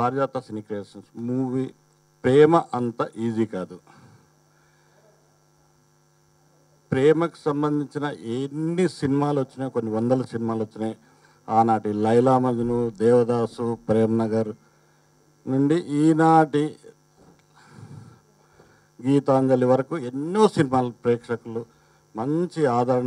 పారిజాత సినీ creations movie ప్రేమ అంత easy కాదు ప్రేమకు సంబంధించిన ఎన్ని సినిమాలు వచ్చినాయి కొన్ని వందల సినిమాలు వచ్చినాయి ఆనాటి లైలా మజ్ను దేవదాసు ప్రేమ్ నగర్ నుండి ఈనాటి గీతాంజలి వరకు ఎన్నో సినిమాలు ప్రేక్షకులు మంచి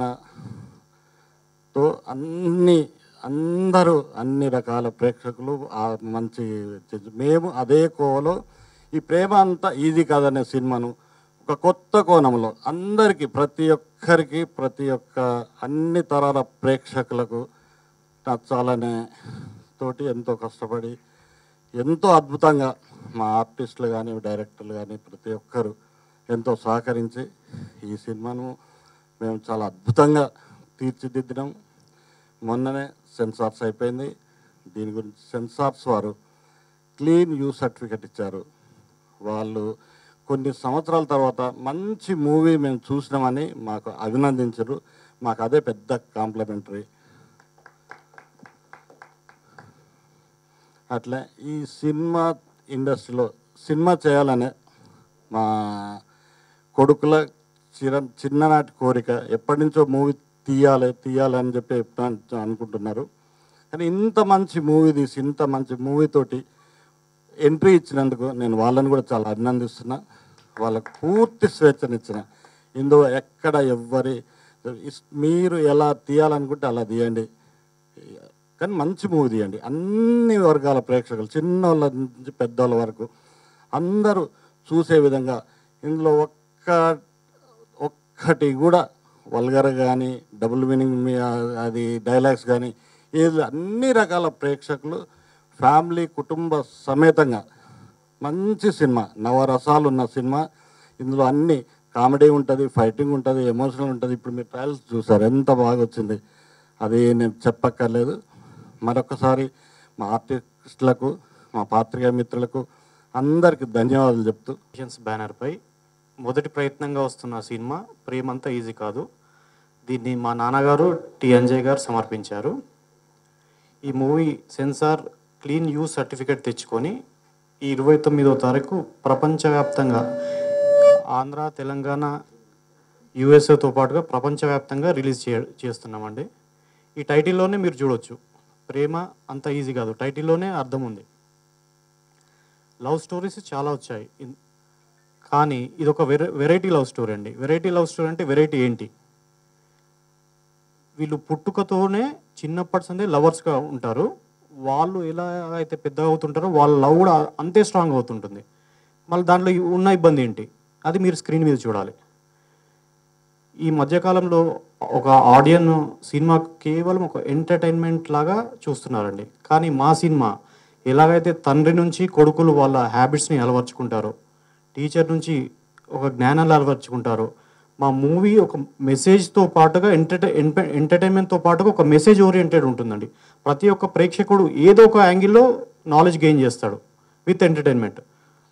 ఆదరణతో అన్ని అందరూ అన్ని రకాల ప్రేక్షకులు ఆ మంచి చేసి- మేము అదే కోవలో ఈ ప్రేమ అంతా ఈజీ కాదనే సినిమాను ఒక కొత్త కోణంలో అందరికీ ప్రతి ఒక్కరికి ప్రతి ఒక్క అన్ని తరాల ప్రేక్షకులకు నచ్చాలనే తోటి ఎంతో కష్టపడి ఎంతో అద్భుతంగా మా ఆర్టిస్టులు కానీ డైరెక్టర్లు కానీ ప్రతి ఒక్కరు ఎంతో సహకరించి ఈ సినిమాను మేము చాలా అద్భుతంగా తీర్చిదిద్దినాం మొన్ననే సెన్సార్స్ అయిపోయింది దీని గురించి సెన్సార్స్ వారు క్లీన్ యూ సర్టిఫికెట్ ఇచ్చారు వాళ్ళు కొన్ని సంవత్సరాల తర్వాత మంచి మూవీ మేము చూసినామని మాకు అభినందించరు మాకు అదే పెద్ద కాంప్లిమెంటరీ అట్లా ఈ సినిమా ఇండస్ట్రీలో సినిమా చేయాలనే మా కొడుకుల చిర చిన్ననాటి కోరిక ఎప్పటి నుంచో మూవీ తీయాలి తీయాలి అని చెప్పి ఎప్పుడు అనుకుంటున్నారు కానీ ఇంత మంచి మూవీ తీసి ఇంత మంచి మూవీ తోటి ఎంట్రీ ఇచ్చినందుకు నేను వాళ్ళని కూడా చాలా అభినందిస్తున్నా వాళ్ళకు పూర్తి స్వేచ్ఛనిచ్చిన ఇందులో ఎక్కడ ఎవ్వరి ఇస్- మీరు ఎలా తీయాలనుకుంటే అలా తీయండి కానీ మంచి మూవీ తీయండి అన్ని వర్గాల ప్రేక్షకులు చిన్నోళ్ళ నుంచి పెద్దోళ్ళ వరకు అందరూ చూసే విధంగా ఇందులో ఒక్క ఒక్కటి కూడా వల్గర్ కానీ డబుల్ మీనింగ్ మీ- అది డైలాగ్స్ కానీ ఏది అన్ని రకాల ప్రేక్షకులు ఫ్యామిలీ కుటుంబ సమేతంగా మంచి సినిమా నవరసాలు ఉన్న సినిమా ఇందులో అన్ని కామెడీ ఉంటుంది ఫైటింగ్ ఉంటుంది ఎమోషనల్ ఉంటుంది ఇప్పుడు మీరు ట్రయల్స్ చూసారు ఎంత బాగా వచ్చింది అది నేను చెప్పక్కర్లేదు మరొకసారి మా ఆర్టిస్టులకు మా పాత్రికా మిత్రులకు అందరికి ధన్యవాదాలు చెప్తూ క్రియేషన్స్ బ్యానర్పై మొదటి ప్రయత్నంగా వస్తున్న సినిమా ప్రేమంతా ఈజీ కాదు దీన్ని మా నాన్నగారు టి అంజయ్ గారు సమర్పించారు ఈ movie censor clean U certificate తెచ్చుకొని ఈ ఇరవై తొమ్మిదో తారీఖు ప్రపంచవ్యాప్తంగా ఆంధ్ర తెలంగాణ యుఎస్ఏతో పాటుగా ప్రపంచవ్యాప్తంగా రిలీజ్ చే చేస్తున్నామండి ఈ టైటిల్లోనే మీరు చూడొచ్చు ప్రేమ అంత ఈజీ కాదు టైటిల్లోనే అర్థం ఉంది లవ్ స్టోరీస్ చాలా వచ్చాయి ఇన్- కానీ ఇది ఒక వెరై వెరైటీ లవ్ స్టోరీ అండి వెరైటీ లవ్ స్టోరీ అంటే వెరైటీ ఏంటి వీళ్ళు పుట్టుకతోనే చిన్నప్పటి సందే లవర్స్గా ఉంటారు వాళ్ళు ఎలా అయితే పెద్దగా అవుతుంటారో వాళ్ళ లవ్ కూడా అంతే స్ట్రాంగ్ అవుతుంటుంది మళ్ళీ దాంట్లో ఈ ఉన్న ఇబ్బంది ఏంటి అది మీరు స్క్రీన్ మీద చూడాలి ఈ మధ్యకాలంలో ఒక ఆడియన్ సినిమా కేవలం ఒక ఎంటర్టైన్మెంట్ లాగా చూస్తున్నారండి కానీ మా సినిమా ఎలాగైతే తండ్రి నుంచి కొడుకులు వాళ్ళ హ్యాబిట్స్ని అలవర్చుకుంటారో టీచర్ నుంచి ఒక జ్ఞానాలు అలవర్చుకుంటారో మా మూవీ ఒక మెసేజ్తో పాటుగా ఎంటర్టై ఎంటర్టైన్మెంట్తో పాటుగా ఒక మెసేజ్ ఓరియంటెడ్ ఉంటుందండి ప్రతి ఒక్క ప్రేక్షకుడు ఏదో ఒక యాంగిల్లో నాలెడ్జ్ గెయిన్ చేస్తాడు విత్ ఎంటర్టైన్మెంట్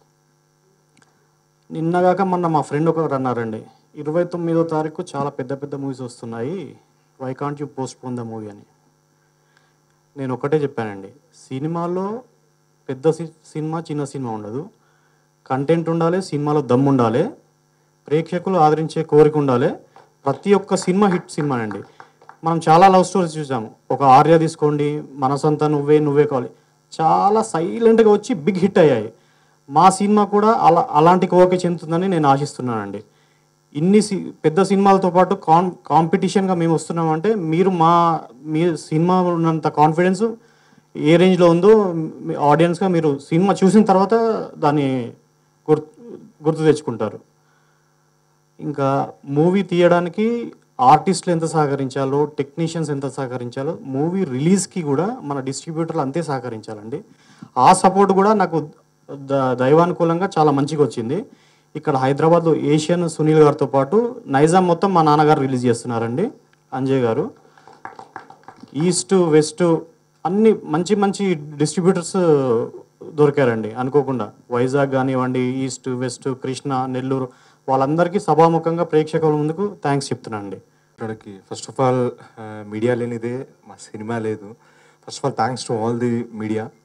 నిన్నగాక మొన్న మా ఫ్రెండ్ ఒకరు అన్నారండి ఇరవై తొమ్మిదో తారీఖు చాలా పెద్ద పెద్ద మూవీస్ వస్తున్నాయి why can't you post pone the movie అని నేను ఒకటే చెప్పానండి సినిమాలో పెద్ద సి- సినిమా చిన్న సినిమా ఉండదు కంటెంట్ ఉండాలి సినిమాలో దమ్ ఉండాలి ప్రేక్షకులు ఆదరించే కోరిక ఉండాలి ప్రతి ఒక్క సినిమా హిట్ సినిమానండి మనం చాలా లవ్ స్టోరీస్ చూసాము ఒక ఆర్య తీసుకోండి మనసంతా నువ్వే నువ్వే కావాలి చాలా సైలెంట్గా వచ్చి బిగ్ హిట్ అయ్యాయి మా సినిమా కూడా అలా అలాంటి కోరిక చెందుతుందని నేను ఆశిస్తున్నానండి ఇన్ని సి పెద్ద సినిమాలతో పాటు కాన్ కాంపిటీషన్గా మేము వస్తున్నామంటే మీరు మా మీ సినిమా ఉన్నంత కాన్ఫిడెన్స్ ఏ రేంజ్లో ఉందో మీ ఆడియన్స్గా మీరు సినిమా చూసిన తర్వాత దాన్ని గుర్తు గుర్తు తెచ్చుకుంటారు ఇంకా మూవీ తీయడానికి ఆర్టిస్టులు ఎంత సహకరించాలో టెక్నీషియన్స్ ఎంత సహకరించాలో మూవీ రిలీజ్కి కూడా మన డిస్ట్రిబ్యూటర్లు అంతే సహకరించాలండి ఆ సపోర్ట్ కూడా నాకు ద- దైవానుకూలంగా చాలా మంచిగా వచ్చింది ఇక్కడ హైదరాబాద్లో ఏషియన్ సునీల్ గారితో పాటు నైజాం మొత్తం మా నాన్నగారు రిలీజ్ చేస్తున్నారండి అంజయ్ గారు ఈస్ట్ వెస్ట్ అన్ని మంచి మంచి డిస్ట్రిబ్యూటర్స్ దొరికారండి అనుకోకుండా వైజాగ్ కానివ్వండి ఈస్ట్ వెస్ట్ కృష్ణ నెల్లూరు వాళ్ళందరికీ సభాముఖంగా ప్రేక్షకుల ముందుకు థ్యాంక్స్ చెప్తున్నానండి ఇక్కడికి ఫస్ట్ ఆఫ్ ఆల్ మీడియా లేనిదే మా సినిమా లేదు first of all thanks to all the media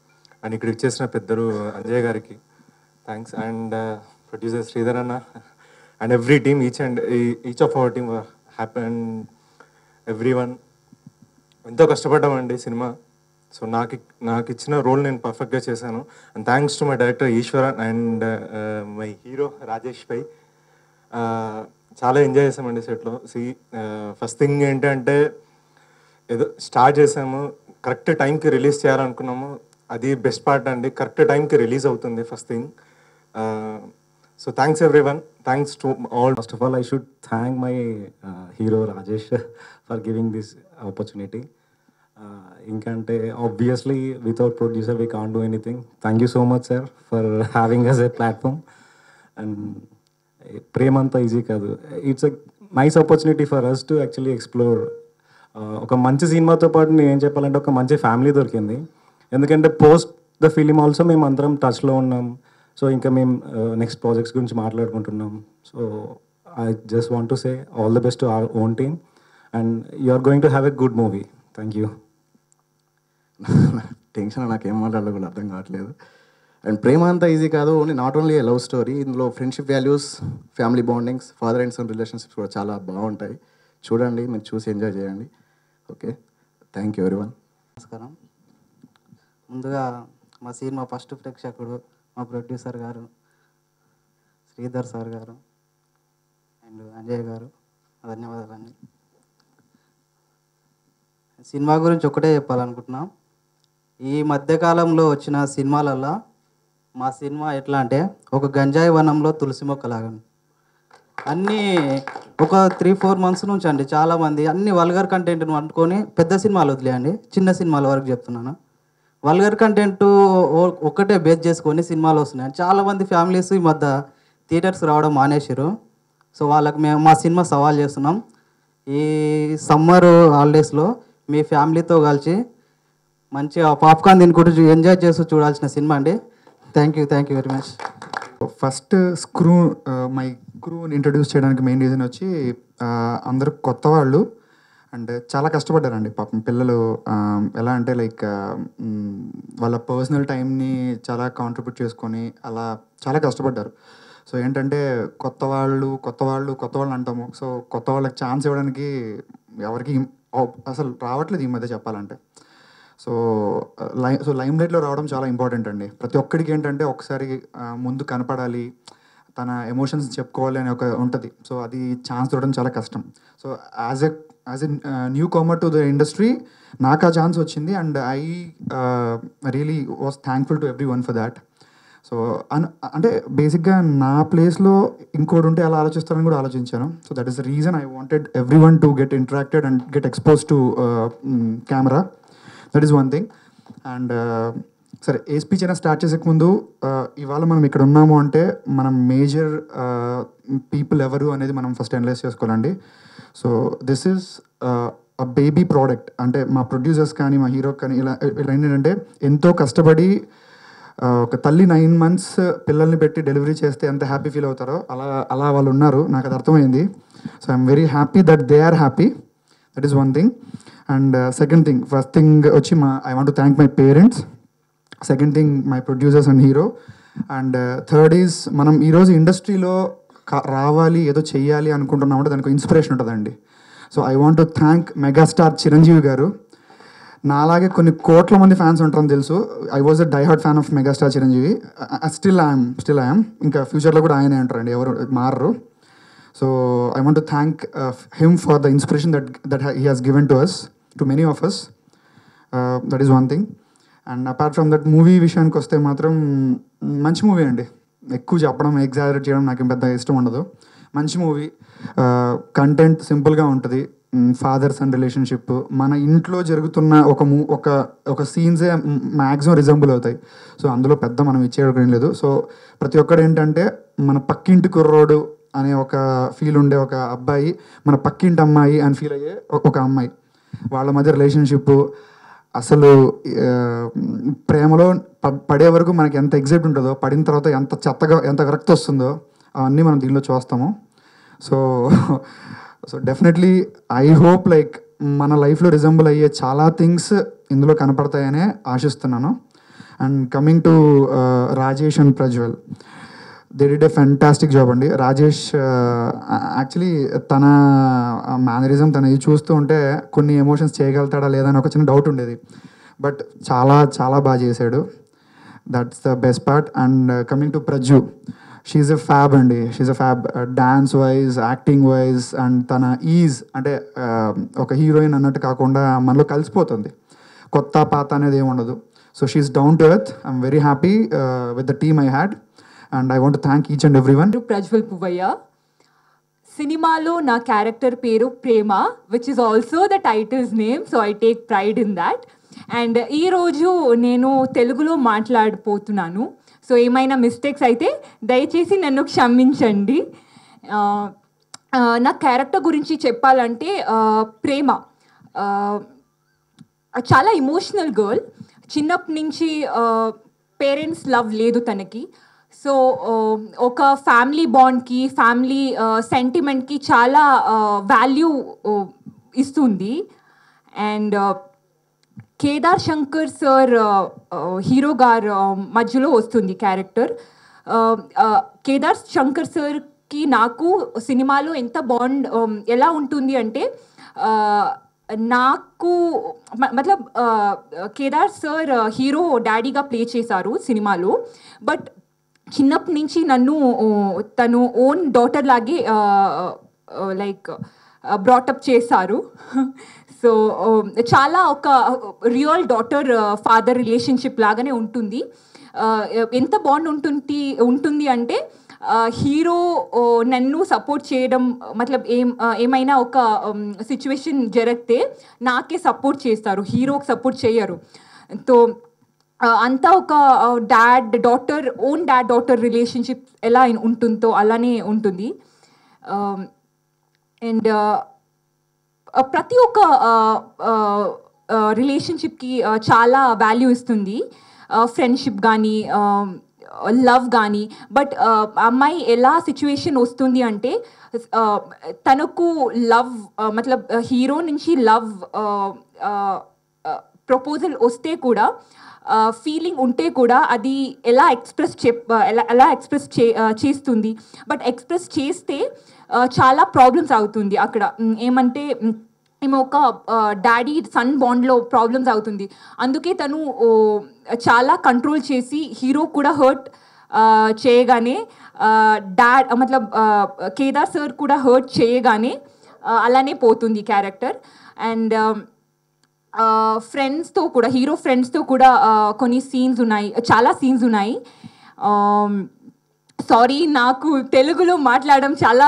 and ఇక్కడికి చేసిన పెద్దలు అంజయ్ గారికి థ్యాంక్స్ అండ్ ప్రొడ్యూసర్ శ్రీధర్ అన్న and every team each and each of our team happy and every one ఎంతో కష్టపడ్డామండి సినిమా సో నాకు నాకు ఇచ్చిన రోల్ నేను పర్ఫెక్ట్గా చేశాను and thanks to my director Eshwaran and my hero Rajesh పై చాలా ఎంజాయ్ చేసామండి సెట్లో సి ఫస్ట్ థింగ్ ఏంటంటే ఏదో స్టార్ట్ చేసాము కరెక్ట్ టైంకి రిలీజ్ చేయాలనుకున్నాము అది బెస్ట్ పార్ట్ అండి కరెక్ట్ టైంకి రిలీజ్ అవుతుంది first thing so thanks every one thanks to all First of all, I should thank my uh, hero Rajesh for giving this opportunity. Uh, ఇంకంటే obviously without producer we can do anything thank you so much sir for having us a platform and ప్రేమ అంతా easy కాదు it's a nice opportunity for us to actually explore ఒక మంచి సినిమాతో పాటు నేను ఏం చెప్పాలంటే ఒక మంచి ఫ్యామిలీ దొరికింది ఎందుకంటే పోస్ట్ ద ఫిలిం ఆల్సో మేము అందరం టచ్లో ఉన్నాం సో ఇంకా మేము నెక్స్ట్ ప్రాజెక్ట్స్ గురించి మాట్లాడుకుంటున్నాం so I just want to say all the best to our own team and you are going to have a good movie thank you tension నాకు ఏం మాట్లాడాలో కూడా అర్థం కావట్లేదు అండ్ ప్రేమ అంతా ఈజీ కాదు only not only love story ఇందులో friendship values family bondings father and son relationships కూడా చాలా బాగుంటాయి చూడండి మీరు చూసి ఎంజాయ్ చేయండి ఓకే థ్యాంక్ యూ వన్ నమస్కారం ముందుగా మా సినిమా ఫస్ట్ ప్రేక్షకుడు మా ప్రొడ్యూసర్ గారు శ్రీధర్ సార్ గారు అండ్ అంజయ్ గారు ధన్యవాదాలండి సినిమా గురించి ఒకటే చెప్పాలనుకుంటున్నాం ఈ మధ్యకాలంలో వచ్చిన సినిమాలల్లో మా సినిమా ఎట్లా అంటే ఒక గంజాయి వనంలో తులసి మొక్కలాగా అన్నీ ఒక త్రీ ఫోర్ మంత్స్ నుంచి అండి చాలామంది అన్ని వల్గర్ కంటెంట్ను అనుకొని పెద్ద సినిమాలు వదిలేయండి చిన్న సినిమాల వరకు చెప్తున్నాను వల్గర్ కంటెంట్ ఒక్కటే బేస్ చేసుకొని సినిమాలు వస్తున్నాయి చాలామంది ఫ్యామిలీస్ ఈ మధ్య థియేటర్స్ రావడం మానేసారు సో వాళ్ళకి మేము మా సినిమా సవాల్ చేస్తున్నాం ఈ సమ్మర్ హాలిడేస్లో మీ ఫ్యామిలీతో కలిసి మంచిగా పాప్కార్న్ తినుకుంటూ ఎంజాయ్ చేస్తూ చూడాల్సిన సినిమా అండి thank you thank you very much first screw my క్రూని ఇంట్రడ్యూస్ చేయడానికి మెయిన్ రీజన్ వచ్చి ఆ, అందరూ కొత్త వాళ్ళు అండ్ చాలా కష్టపడ్డారండి పాపం పిల్లలు ఆ, ఎలా అంటే లైక్ వాళ్ళ పర్సనల్ టైంని చాలా కాంట్రిబ్యూట్ చేసుకొని అలా చాలా కష్టపడ్డారు సో ఏంటంటే కొత్త వాళ్ళు కొత్త వాళ్ళు కొత్త వాళ్ళు అంటాము సో కొత్త వాళ్ళకి ఛాన్స్ ఇవ్వడానికి ఎవరికి అసలు రావట్లేదు ఈ మధ్య చెప్పాలంటే సో లై సో లైమ్ లైట్లో రావడం చాలా ఇంపార్టెంట్ అండి ప్రతి ఒక్కడికి ఏంటంటే ఒకసారి ఆ, ముందు కనపడాలి తన ఎమోషన్స్ చెప్పుకోవాలి అని ఒక ఉంటుంది సో అది ఛాన్స్ దొరకడం చాలా కష్టం so as a as a newcomer to the industry నాకు ఆ ఛాన్స్ వచ్చింది and I really was thankful to everyone for that so అన్ అంటే బేసిక్గా నా ప్లేస్లో ఇంకోటి ఉంటే అలా ఆలోచిస్తానని కూడా ఆలోచించాను so that is the reason I wanted everyone to get interacted and get expose to camera that is one thing and సరే ఏ స్పీచ్ అయినా స్టార్ట్ చేసే ముందు uh, ఇవాళ మనం ఇక్కడ ఉన్నాము అంటే మనం మేజర్ పీపుల్ ఎవరు అనేది మనం ఫస్ట్ అనలైజ్ చేసుకోవాలండి so this is a baby product అంటే మా ప్రొడ్యూసర్స్ కానీ మా హీరో కానీ ఇలా ఇలా ఏంటంటే ఎంతో కష్టపడి ఆ, ఒక తల్లి నైన్ మంత్స్ పిల్లల్ని పెట్టి డెలివరీ చేస్తే ఎంత హ్యాపీ ఫీల్ అవుతారో అలా అలా వాళ్ళు ఉన్నారు నాకు అది అర్థమైంది so I'm very happy that they are happy that is one thing and second thing first thing వచ్చి మా I want thank my parents second thing my producers and hero and third is మనం ఈరోజు ఇండస్ట్రీలో రావాలి ఏదో చెయ్యాలి అనుకుంటున్నామంటే దానికి inspiration ఉంటుందండి so I want to thank megastar Chiranjeevi గారు నాలాగే కొన్ని కోట్ల మంది ఫ్యాన్స్ ఉంటారని తెలుసు I was a diehard fan of megastar Chiranjeevi still I'm still I'm ఇంకా ఫ్యూచర్లో కూడా ఆయనే అంటారండి ఎవరు మారరు so I want to thank him for the inspiration that that he has given to us to many of us that is one thing and apart from that movie విషయానికి వస్తే మాత్రం మంచి మూవీ అండి ఎక్కువ చెప్పడం ఎగ్జాజరేట్ చేయడం నాకు పెద్ద ఇష్టం ఉండదు మంచి మూవీ కంటెంట్ సింపుల్గా ఉంటుంది ఫాదర్ సన్ రిలేషన్షిప్ మన ఇంట్లో జరుగుతున్న ఒక మూ ఒక ఒక సీన్సే మ్యాక్సిమం రిజంబుల్ అవుతాయి సో అందులో పెద్ద మనం ఇచ్చేయడం లేదు సో ప్రతి ఒక్కడు ఏంటంటే మన పక్కింటి కుర్రోడు అనే ఒక ఫీల్ ఉండే ఒక అబ్బాయి మన పక్కింటి అమ్మాయి అని ఫీల్ అయ్యే ఒక- ఒక అమ్మాయి వాళ్ళ మధ్య రిలేషన్షిప్ అసలు ఆ, ప్రేమలో ప- పడే వరకు మనకి ఎంత ఎగ్జైట్ ఉంటుందో పడిన తర్వాత ఎంత చెత్తగా ఎంత విరక్తి వస్తుందో అవన్నీ మనం దీనిలో చూస్తాము so so definitely I hope like మన లైఫ్లో రిజంబుల్ అయ్యే చాలా థింగ్స్ ఇందులో కనపడతాయనే ఆశిస్తున్నాను and coming to Rajesh and Prajwal they did a fantastic job అండి రాజేష్ యాక్చువల్లీ తన మేనరిజం తన ఇది చూస్తూ ఉంటే కొన్ని ఎమోషన్స్ చేయగలుగుతాడా లేదా అని ఒక చిన్న డౌట్ ఉండేది బట్ చాలా చాలా బాగా చేశాడు that's the best part and coming to Prajju she's a fab అండి she's a fab dance wise acting wise and తన ఈజ్ అంటే uh, ఒక హీరోయిన్ అన్నట్టు కాకుండా మనలో కలిసిపోతుంది కొత్త పాత అనేది ఏమి ఉండదు so she's down to earth I'm very happy with the team I had and I want thank each and every everyone పేరు ప్రజ్వల్ పువ్వయ్య సినిమాలో నా క్యారెక్టర్ పేరు Prema which is also the titles name so I take pride in that and ఈరోజు నేను తెలుగులో మాట్లాడిపోతున్నాను so ఏమైనా mistakes అయితే దయచేసి నన్ను క్షమించండి ఆ, ఆ, నా క్యారెక్టర్ గురించి చెప్పాలంటే ఆ, ప్రేమ ఆ, చాలా ఇమోషనల్ గర్ల్ చిన్నప్పటి నుంచి పేరెంట్స్ లవ్ లేదు తనకి సో ఒక ఫ్యామిలీ బాండ్కి ఫ్యామిలీ సెంటిమెంట్కి చాలా వాల్యూ ఇస్తుంది and Kedar Shankar sir hero గారు మధ్యలో వస్తుంది క్యారెక్టర్ కేదార్ శంకర్ సార్కి నాకు సినిమాలో ఎంత బాండ్ ఎలా ఉంటుంది అంటే ఆ, నాకు మ- మతలబ్ ఆ, కేదార్ సార్ హీరో డాడీగా ప్లే చేశారు సినిమాలో బట్ చిన్నప్పటి నుంచి నన్ను ఓ, తను ఓన్ డాటర్ లాగే లైక్ బ్రాటప్ చేశారు సో చాలా ఒక రియల్ డాటర్ ఫాదర్ రిలేషన్షిప్ లాగానే ఉంటుంది ఆ, ఎంత బాండ్ ఉంటుంది ఉంటుంది అంటే హీరో నన్ను సపోర్ట్ చేయడం మతలబ్ ఏం ఆ, ఏమైనా ఒక సిచ్యువేషన్ జరిగితే నాకే సపోర్ట్ చేస్తారు హీరోకి సపోర్ట్ చేయరు తో ఆ, అంతా ఒక dad daughter own dad daughter relationship ఎలా ఉంటుందో అలానే ఉంటుంది అండ్ ప్రతి ఒక్క రిలేషన్షిప్కి చాలా వాల్యూ ఇస్తుంది ఫ్రెండ్షిప్ కానీ లవ్ కానీ బట్ అమ్మాయి ఎలా సిచ్యువేషన్ వస్తుంది అంటే ఆ, తనకు లవ్ మతలబ్ హీరో నుంచి లవ్ ప్రపోజల్ వస్తే కూడా ఫీలింగ్ ఉంటే కూడా అది ఎలా ఎక్స్ప్రెస్ చెప్ ఎలా ఎలా ఎక్స్ప్రెస్ చే ఆ, చేస్తుంది బట్ ఎక్స్ప్రెస్ చేస్తే ఆ, చాలా ప్రాబ్లమ్స్ అవుతుంది అక్కడ ఉమ్, ఏమంటే ఉమ్, ఏమో ఒక డాడీ సన్ బాండ్లో ప్రాబ్లమ్స్ అవుతుంది అందుకే తను ఓ, చాలా కంట్రోల్ చేసి హీరో కూడా హర్ట్ చేయగానే డాడ్ మతలబ్ ఆ, కేదార్ సార్ కూడా హర్ట్ చేయగానే ఆ, అలానే పోతుంది క్యారెక్టర్ అండ్ ఫ్రెండ్స్తో కూడా హీరో ఫ్రెండ్స్తో కూడా ఆ, కొన్ని సీన్స్ ఉన్నాయి చాలా సీన్స్ ఉన్నాయి సారీ నాకు తెలుగులో మాట్లాడడం చాలా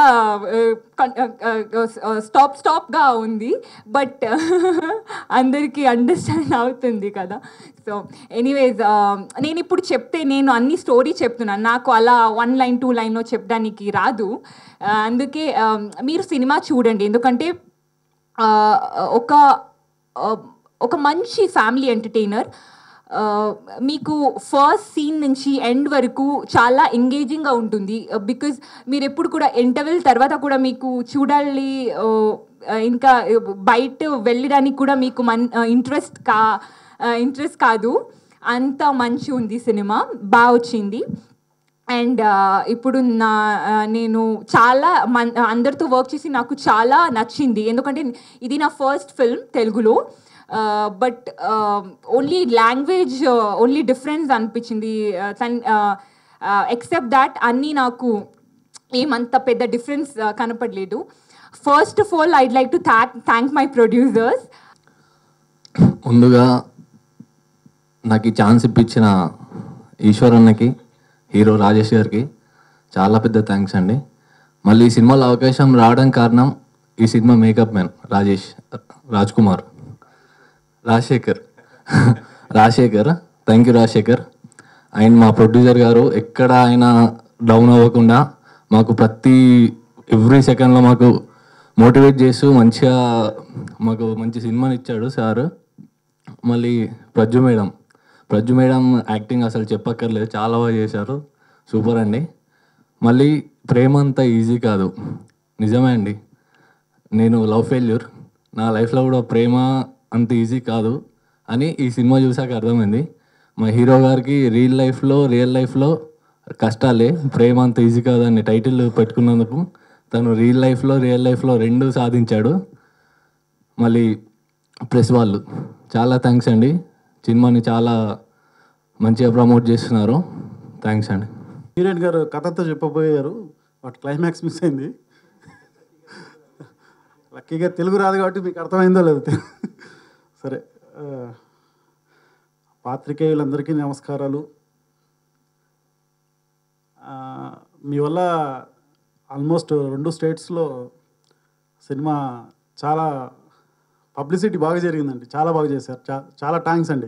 స్టాప్ స్టాప్గా ఉంది బట్ అందరికీ అండర్స్టాండ్ అవుతుంది కదా సో ఎనీవేస్ నేను ఇప్పుడు చెప్తే నేను అన్ని స్టోరీ చెప్తున్నాను నాకు అలా వన్ లైన్ టూ లైన్లో చెప్పడానికి రాదు ఆ, అందుకే ఆ, మీరు సినిమా చూడండి ఎందుకంటే ఆ, ఒక ఆ, ఒక మంచి ఫ్యామిలీ ఎంటర్టైనర్ మీకు ఫస్ట్ సీన్ నుంచి ఎండ్ వరకు చాలా ఎంగేజింగ్గా ఉంటుంది బికాజ్ మీరు ఎప్పుడు కూడా ఇంటర్వెల్ తర్వాత కూడా మీకు చూడాలి ఆ, ఇంకా బయట వెళ్ళడానికి కూడా మీకు మన్ ఇంట్రెస్ట్ కా ఇంట్రెస్ట్ కాదు అంత మంచి ఉంది సినిమా బాగా వచ్చింది అండ్ ఇప్పుడు నా ఆ, నేను చాలా మన్ అందరితో వర్క్ చేసి నాకు చాలా నచ్చింది ఎందుకంటే ఇది నా ఫస్ట్ ఫిల్మ్ తెలుగులో but only language only difference అనిపించింది తన్ ఎక్సెప్ట్ దాట్ అన్నీ నాకు ఏమంత పెద్ద డిఫరెన్స్ కనపడలేదు first of all I'd like to thank thank my producers ముందుగా నాకు ఈ ఛాన్స్ ఇప్పించిన ఈశ్వర్ అన్నకి హీరో రాజేష్ గారికి చాలా పెద్ద థ్యాంక్స్ అండి మళ్ళీ ఈ సినిమాలో అవకాశం రావడం కారణం ఈ సినిమా makeup man Rajesh Raj Kumar Rajasekhar Rajasekhar thank you Rajasekhar and మా ప్రొడ్యూసర్ గారు ఎక్కడ ఆయన డౌన్ అవ్వకుండా మాకు ప్రతి ఎవ్రీ సెకండ్లో మాకు మోటివేట్ చేస్తూ మంచిగా మాకు మంచి సినిమాని ఇచ్చాడు సార్ మళ్ళీ Prajju madam Prajju madam acting అసలు చెప్పక్కర్లేదు చాలా బాగా చేశారు సూపర్ అండి మళ్ళీ ప్రేమ అంత ఈజీ కాదు నిజమే అండి నేను లవ్ ఫెయిల్యూర్ నా లైఫ్లో కూడా ప్రేమ అంత ఈజీ కాదు అని ఈ సినిమా చూసాక అర్థమైంది మా హీరో గారికి రియల్ లైఫ్లో రియల్ లైఫ్లో కష్టాలే ప్రేమ అంత ఈజీ కాదని టైటిల్ పెట్టుకున్నందుకు తను రియల్ లైఫ్లో రియల్ లైఫ్లో రెండు సాధించాడు మళ్ళీ ప్రెస్ వాళ్ళు చాలా థ్యాంక్స్ అండి సినిమాని చాలా మంచిగా ప్రమోట్ చేస్తున్నారు థ్యాంక్స్ అండి హీరోయిన్ గారు కథతో చెప్పబోయారు వాటి క్లైమాక్స్ మిస్ అయింది లక్కీగా తెలుగు రాదు కాబట్టి మీకు అర్థమైందో లేదు సరే ఆ, పాత్రికేయులందరికీ నమస్కారాలు ఆ, మీ వల్ల ఆల్మోస్ట్ రెండు స్టేట్స్లో సినిమా చాలా పబ్లిసిటీ బాగా జరిగిందండి చాలా బాగా చేశారు చా చాలా థ్యాంక్స్ అండి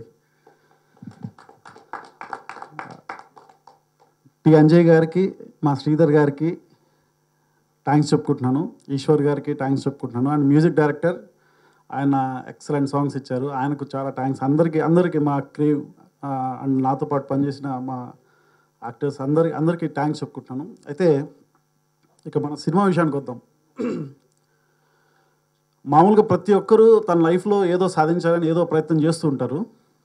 టి అంజయ్ గారికి మా శ్రీధర్ గారికి థ్యాంక్స్ చెప్పుకుంటున్నాను ఈశ్వర్ గారికి థ్యాంక్స్ చెప్పుకుంటున్నాను అండ్ మ్యూజిక్ డైరెక్టర్ ఆయన ఎక్సలెంట్ సాంగ్స్ ఇచ్చారు ఆయనకు చాలా థ్యాంక్స్ అందరికీ అందరికీ మా క్రీవ్ అండ్ నాతో పాటు పనిచేసిన మా యాక్టర్స్ అందరి అందరికీ థ్యాంక్స్ చెప్పుకుంటున్నాను అయితే ఇక మన సినిమా విషయానికి వద్దాం మామూలుగా ప్రతి ఒక్కరూ తన లైఫ్లో ఏదో సాధించాలని ఏదో ప్రయత్నం చేస్తూ ఉంటారు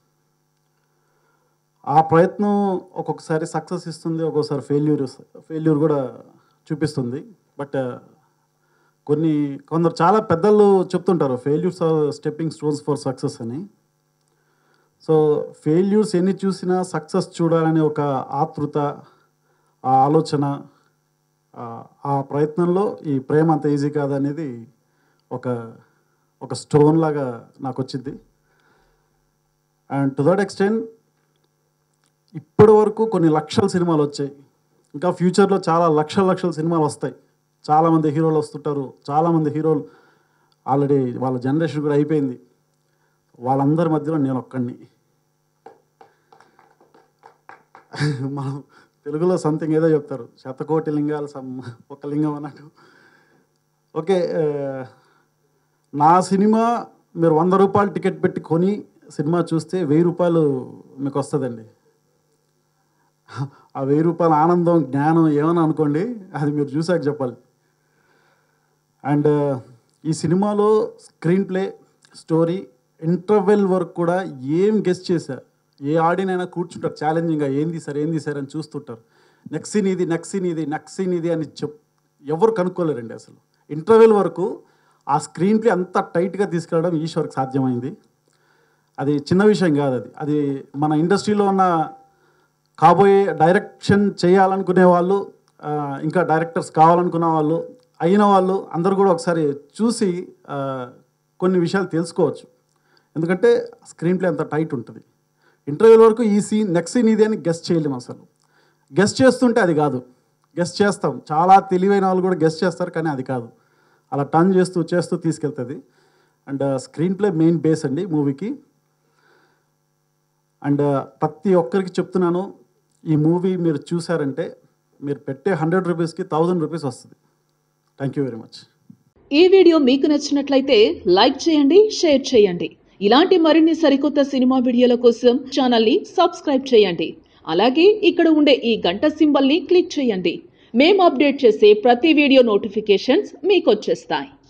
ఆ ప్రయత్నం ఒక్కొక్కసారి సక్సెస్ ఇస్తుంది ఒక్కొక్కసారి ఫెయిల్యూర్ ఫెయిల్యూర్ కూడా చూపిస్తుంది బట్ కొన్ని కొందరు చాలా పెద్దలు చెప్తుంటారు failures are stepping stones for success అని సో ఫెయిల్యూర్స్ ఎన్ని చూసినా సక్సెస్ చూడాలనే ఒక ఆతృత ఆ ఆలోచన ఆ- ఆ ప్రయత్నంలో ఈ ప్రేమ అంత ఈజీ కాదనేది ఒక ఒక స్టోన్ లాగా నాకు వచ్చింది అండ్ టు దట్ ఎక్స్టెంట్ ఇప్పటి వరకు కొన్ని లక్షల సినిమాలు వచ్చాయి ఇంకా ఫ్యూచర్లో చాలా లక్షల లక్షల సినిమాలు వస్తాయి చాలామంది హీరోలు వస్తుంటారు చాలామంది హీరోలు ఆల్రెడీ వాళ్ళ జనరేషన్ కూడా అయిపోయింది వాళ్ళందరి మధ్యలో నేను ఒక్కడిని మనం తెలుగులో సంథింగ్ ఏదో చెప్తారు శతకోటి లింగాలు సమ్ ఒక లింగం అన్నట్టు ఓకే ఆ, నా సినిమా మీరు వంద రూపాయలు టికెట్ పెట్టి కొని సినిమా చూస్తే వెయ్యి రూపాయలు మీకు వస్తుందండి ఆ వెయ్యి రూపాయల ఆనందం జ్ఞానం ఏమని అనుకోండి అది మీరు చూసాక చెప్పాలి అండ్ ఈ సినిమాలో స్క్రీన్ ప్లే స్టోరీ ఇంటర్వెల్ వరకు కూడా ఏం గెస్ట్ చేశా ఏ ఆడినైనా కూర్చుంటారు ఛాలెంజింగ్గా ఏంది సార్ ఏంది సార్ అని చూస్తుంటారు నెక్స్ట్ సీన్ ఇది నెక్స్ట్ సీన్ ఇది నెక్స్ట్ సీన్ ఇది అని చెప్ ఎవరు కనుక్కోలేరండి అసలు ఇంటర్వెల్ వరకు ఆ స్క్రీన్ ప్లే అంత టైట్గా తీసుకెళ్ళడం ఈశ్వర్కి సాధ్యమైంది అది చిన్న విషయం కాదు అది అది మన ఇండస్ట్రీలో ఉన్న కాబోయే డైరెక్షన్ చేయాలనుకునే వాళ్ళు ఆ, ఇంకా డైరెక్టర్స్ కావాలనుకున్న వాళ్ళు అయిన వాళ్ళు అందరూ కూడా ఒకసారి చూసి ఆ, కొన్ని విషయాలు తెలుసుకోవచ్చు ఎందుకంటే స్క్రీన్ ప్లే అంత టైట్ ఉంటుంది ఇంటర్వ్యూల వరకు ఈ సీన్ నెక్స్ట్ సీన్ ఇది అని గెస్ట్ చేయలేము అసలు గెస్ట్ చేస్తుంటే అది కాదు గెస్ట్ చేస్తాం చాలా తెలివైన వాళ్ళు కూడా గెస్ట్ చేస్తారు కానీ అది కాదు అలా టర్న్ చేస్తూ చేస్తూ తీసుకెళ్తుంది and screenplay main base అండి మూవీకి అండ్ ప్రతి ఒక్కరికి చెప్తున్నాను ఈ మూవీ మీరు చూసారంటే మీరు పెట్టే హండ్రెడ్ రూపీస్కి థౌజండ్ రూపీస్ వస్తుంది థ్యాంక్ యూ వెరీ మచ్ ఈ వీడియో మీకు నచ్చినట్లయితే లైక్ చేయండి షేర్ చేయండి ఇలాంటి మరిన్ని సరికొత్త సినిమా వీడియోల కోసం ఛానల్ని సబ్స్క్రైబ్ చేయండి అలాగే ఇక్కడ ఉండే ఈ గంట సింబల్ని క్లిక్ చేయండి మేము అప్డేట్ చేసే ప్రతి వీడియో నోటిఫికేషన్స్ మీకు వచ్చేస్తాయి